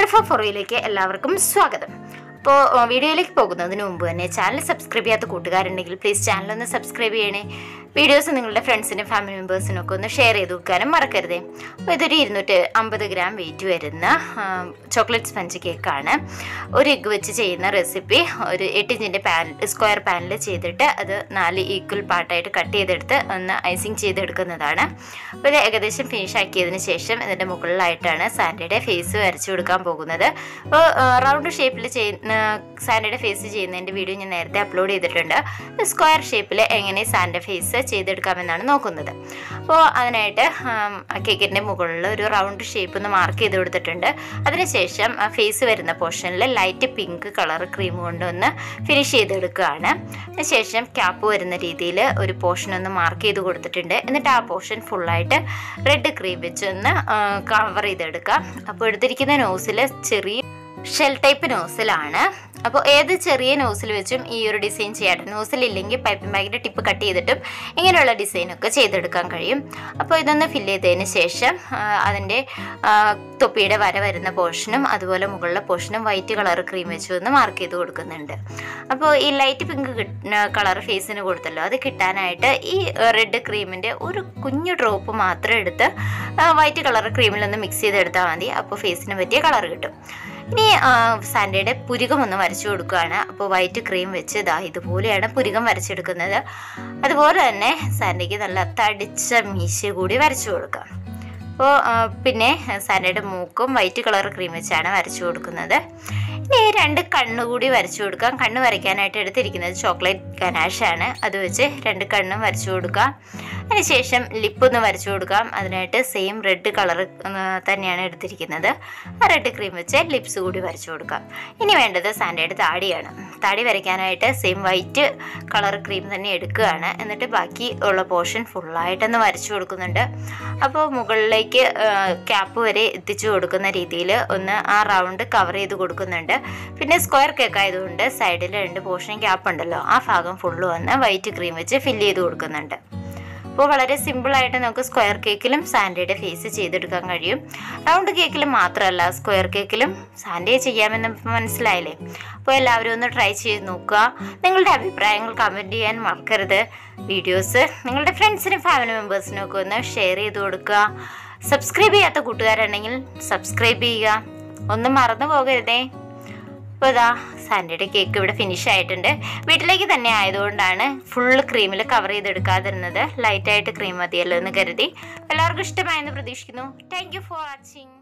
wonderful ഫോർവിയിലേക്ക് എല്ലാവർക്കും സ്വാഗതം അപ്പോൾ വീഡിയോയിലേക്ക് പോകുന്നതിന് മുമ്പ് തന്നെ ചാനൽ സബ്സ്ക്രൈബ് ചെയ്യാത്ത കൂട്ടുകാരുണ്ടെങ്കിൽ പ്ലീസ് ചാനൽ ഒന്ന് സബ്സ്ക്രൈബ് ചെയ്യണേ വീഡിയോസ് നിങ്ങളുടെ ഫ്രണ്ട്സിനും ഫാമിലി മെമ്പേഴ്സിനും ഒക്കെ ഒന്ന് ഷെയർ ചെയ്ത് വെക്കാനും മറക്കരുതേ അപ്പോൾ ഇതൊരു ഇരുന്നൂറ്റി അമ്പത് ഗ്രാം വെയിറ്റ് വരുന്ന ചോക്ലേറ്റ് സ്പഞ്ച് കേക്കാണ് ഒരു എഗ്ഗ് വെച്ച് ചെയ്യുന്ന റെസിപ്പി ഒരു എട്ട് ഇഞ്ചിൻ്റെ പാൻ സ്ക്വയർ പാനിൽ ചെയ്തിട്ട് അത് നാല് ഈക്വൽ പാർട്ടായിട്ട് കട്ട് ചെയ്തെടുത്ത് ഒന്ന് ഐസിങ് ചെയ്തെടുക്കുന്നതാണ് അപ്പോൾ ഇത് ഏകദേശം ഫിനിഷ് ആക്കിയതിന് ശേഷം ഇതിൻ്റെ മുകളിലായിട്ടാണ് സാൻഡയുടെ ഫേസ് വരച്ചു കൊടുക്കാൻ പോകുന്നത് അപ്പോൾ റൗണ്ട് ഷേപ്പിൽ ചെയ്യുന്ന സാൻഡയുടെ ഫേസ് ചെയ്യുന്നതിൻ്റെ വീഡിയോ ഞാൻ നേരത്തെ അപ്ലോഡ് ചെയ്തിട്ടുണ്ട് സ്ക്വയർ ഷേപ്പിൽ എങ്ങനെ സാൻഡ ഫേസ് ചെയ്തെടുക്കാമെന്നാണ് നോക്കുന്നത് അപ്പോൾ അതിനായിട്ട് കേക്കിൻ്റെ മുകളിൽ ഒരു റൗണ്ട് ഷേപ്പ് ഒന്ന് മാർക്ക് ചെയ്ത് കൊടുത്തിട്ടുണ്ട് അതിനുശേഷം ആ ഫേസ് വരുന്ന പോർഷനിൽ ലൈറ്റ് പിങ്ക് കളർ ക്രീം കൊണ്ടൊന്ന് ഫിനിഷ് ചെയ്തെടുക്കുകയാണ് അതിനുശേഷം ക്യാപ്പ് വരുന്ന രീതിയിൽ ഒരു പോർഷൻ ഒന്ന് മാർക്ക് ചെയ്ത് കൊടുത്തിട്ടുണ്ട് എന്നിട്ട് ആ പോർഷൻ ഫുള്ളായിട്ട് റെഡ് ക്രീം വെച്ച് ഒന്ന് കവർ ചെയ്തെടുക്കുക അപ്പോൾ എടുത്തിരിക്കുന്ന നോസിൽ ചെറിയ ഷെൽ ടൈപ്പ് നോസിലാണ് അപ്പോൾ ഏത് ചെറിയ നോസിൽ വെച്ചും ഈ ഒരു ഡിസൈൻ ചെയ്യാം നോസിൽ ഇല്ലെങ്കിൽ പൈപ്പിംഗ് ബാഗിൻ്റെ ടിപ്പ് കട്ട് ചെയ്തിട്ടും ഇങ്ങനെയുള്ള ഡിസൈനൊക്കെ ചെയ്തെടുക്കാൻ കഴിയും അപ്പോൾ ഇതൊന്ന് ഫില്ല് ചെയ്തതിന് ശേഷം അതിൻ്റെ തൊപ്പിയുടെ വര വരുന്ന പോർഷനും അതുപോലെ മുകളിലെ പോർഷനും വൈറ്റ് കളർ ക്രീം വെച്ച് ഒന്ന് മാർക്ക് ചെയ്ത് കൊടുക്കുന്നുണ്ട് അപ്പോൾ ഈ ലൈറ്റ് പിങ്ക് കളർ ഫേസിന് കൊടുത്തല്ലോ അത് കിട്ടാനായിട്ട് ഈ റെഡ് ക്രീമിൻ്റെ ഒരു കുഞ്ഞു ഡ്രോപ്പ് മാത്രം എടുത്ത് വൈറ്റ് കളർ ക്രീമിലൊന്ന് മിക്സ് ചെയ്തെടുത്താൽ മതി അപ്പോൾ ഫേസിന് പറ്റിയ കളർ കിട്ടും ഇനി സാൻഡയുടെ പുരുകം ഒന്ന് വരച്ചു കൊടുക്കുകയാണ് അപ്പോൾ വൈറ്റ് ക്രീം വെച്ച് ഇതാ ഇതുപോലെയാണ് പുരുകം വരച്ചെടുക്കുന്നത് അതുപോലെ തന്നെ സാൻഡയ്ക്ക് നല്ല തടിച്ച മീശ കൂടി വരച്ചു കൊടുക്കാം അപ്പോൾ പിന്നെ സാൻഡയുടെ മൂക്കും വൈറ്റ് കളർ ക്രീം വെച്ചാണ് വരച്ചു കൊടുക്കുന്നത് ഇനി രണ്ട് കണ്ണ് കൂടി വരച്ചു കൊടുക്കാം കണ്ണ് വരയ്ക്കാനായിട്ട് എടുത്തിരിക്കുന്നത് ചോക്ലേറ്റ് ഗനാഷാണ് അത് വെച്ച് രണ്ട് കണ്ണും വരച്ചു കൊടുക്കാം അതിനുശേഷം ലിപ്പ് ഒന്ന് വരച്ചു കൊടുക്കാം അതിനായിട്ട് സെയിം റെഡ് കളർ തന്നെയാണ് എടുത്തിരിക്കുന്നത് ആ റെഡ് ക്രീം വെച്ച് ലിപ്സ് കൂടി വരച്ചു കൊടുക്കാം ഇനി വേണ്ടത് സാൻഡയുടെ താടിയാണ് താടി വരയ്ക്കാനായിട്ട് സെയിം വൈറ്റ് കളർ ക്രീം തന്നെ എടുക്കുകയാണ് എന്നിട്ട് ബാക്കി ഉള്ള പോർഷൻ ഫുള്ളായിട്ടൊന്ന് വരച്ചു കൊടുക്കുന്നുണ്ട് അപ്പോൾ മുകളിലേക്ക് ക്യാപ്പ് വരെ എത്തിച്ചു കൊടുക്കുന്ന രീതിയിൽ ഒന്ന് ആ റൗണ്ട് കവർ ചെയ്ത് കൊടുക്കുന്നുണ്ട് പിന്നെ സ്ക്വയർ കേക്ക് ആയതുകൊണ്ട് സൈഡിൽ രണ്ട് പോർഷൻ ക്യാപ്പ് ഉണ്ടല്ലോ ആ ഭാഗം ഫുള്ള് വന്ന് വൈറ്റ് ക്രീം വെച്ച് ഫില്ല് ചെയ്ത് കൊടുക്കുന്നുണ്ട് അപ്പോൾ വളരെ സിമ്പിളായിട്ട് നമുക്ക് സ്ക്വയർ കേക്കിലും സാൻഡയുടെ ഫേസ് ചെയ്തെടുക്കാൻ കഴിയും റൗണ്ട് കേക്കിലും മാത്രമല്ല സ്ക്വയർ കേക്കിലും സാൻഡേ ചെയ്യാമെന്ന് മനസ്സിലായില്ലേ അപ്പോൾ എല്ലാവരും ഒന്ന് ട്രൈ ചെയ്ത് നോക്കുക നിങ്ങളുടെ അഭിപ്രായങ്ങൾ കമൻറ്റ് ചെയ്യാൻ മറക്കരുത് വീഡിയോസ് നിങ്ങളുടെ ഫ്രണ്ട്സിനും ഫാമിലി മെമ്പേഴ്സിനും ഒക്കെ ഒന്ന് ഷെയർ ചെയ്ത് കൊടുക്കുക സബ്സ്ക്രൈബ് ചെയ്യാത്ത കൂട്ടുകാരുണ്ടെങ്കിൽ സബ്സ്ക്രൈബ് ചെയ്യുക ഒന്നും മറന്നു പോകരുതേ അപ്പോൾ ഇതാ സാൻഡയുടെ കേക്ക് ഇവിടെ ഫിനിഷ് ആയിട്ടുണ്ട് വീട്ടിലേക്ക് തന്നെ ആയതുകൊണ്ടാണ് ഫുൾ ക്രീമിൽ കവർ ചെയ്തെടുക്കാതിരുന്നത് ലൈറ്റായിട്ട് ക്രീം മതിയല്ലോ എന്ന് കരുതി എല്ലാവർക്കും ഇഷ്ടമായെന്ന് പ്രതീക്ഷിക്കുന്നു താങ്ക് യു ഫോർ വാച്ചിങ്